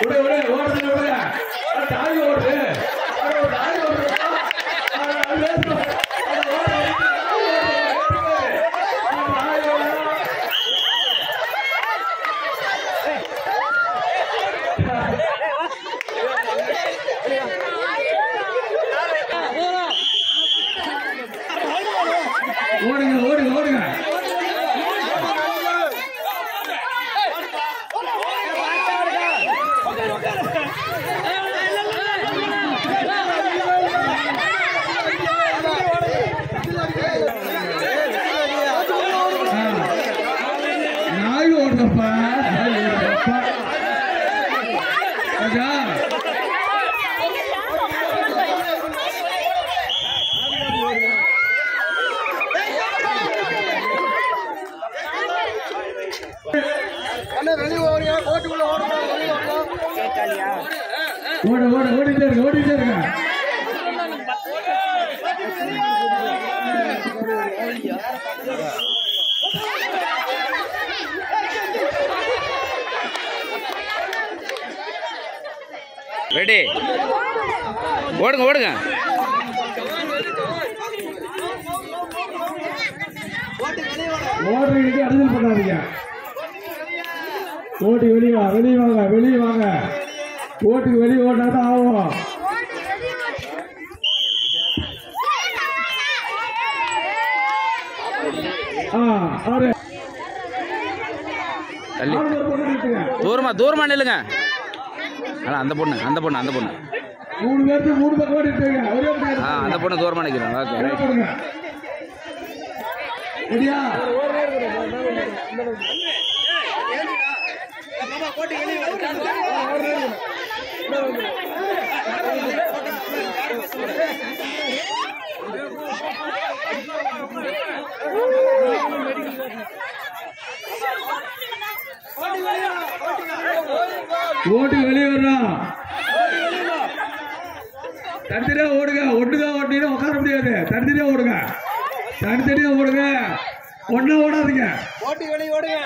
விடு விடு ஓடுது விடு அட, தாய் ஓடுது அட, ஒரு தாய் ஓடுது அட, அது வேணும். அட, ஓடு, ஓடு, ஓடு, அட, தாய் ஓடுது. ஓடுங்க ஓடுங்க ஓடுங்க நாய் ஓடுறப்பா நாய் ஓடுறப்பா ராஜா ஓடு ஓடு ஓடிட்டே இருங்க ஓடிட்டே இருங்க ரெடி ஓடுங்க ஓடுங்க ஓடுறீங்க அடிதல் பண்ணாதீங்க ஓட்டி வெளியே வா வெளியே வாங்க வெளியே வாங்க ஓட்டுக்கு வெளியே ஓட்டா தான் ஆகும் ஆ அவரு தள்ளி ஆறு ஒரு பொண்ணு நிறுத்துங்க தூரமா தூரமா நில்லுங்க அண்ணா அந்த பொண்ணு அந்த பொண்ணு அந்த பொண்ணு மூணு பேருக்கு மூணு பக்கம் ஓடிட்டுங்க ஒரே பக்கம் ஆ அந்த பொண்ணு தூரமா நிற்கிறோம் ஓகே ஒரே போடுங்க ரெடியா ஓட்டு வெளியே வர்றோம் தனித்தனியா ஓடுங்க ஒட்டுதான் ஓட்டினா உட்கார முடியாது தனித்தனியா ஓடுங்க தனித்தனியா ஓடுங்க ஒன்னா ஓடாதீங்க ஓட்டி வெளியே ஓடுங்க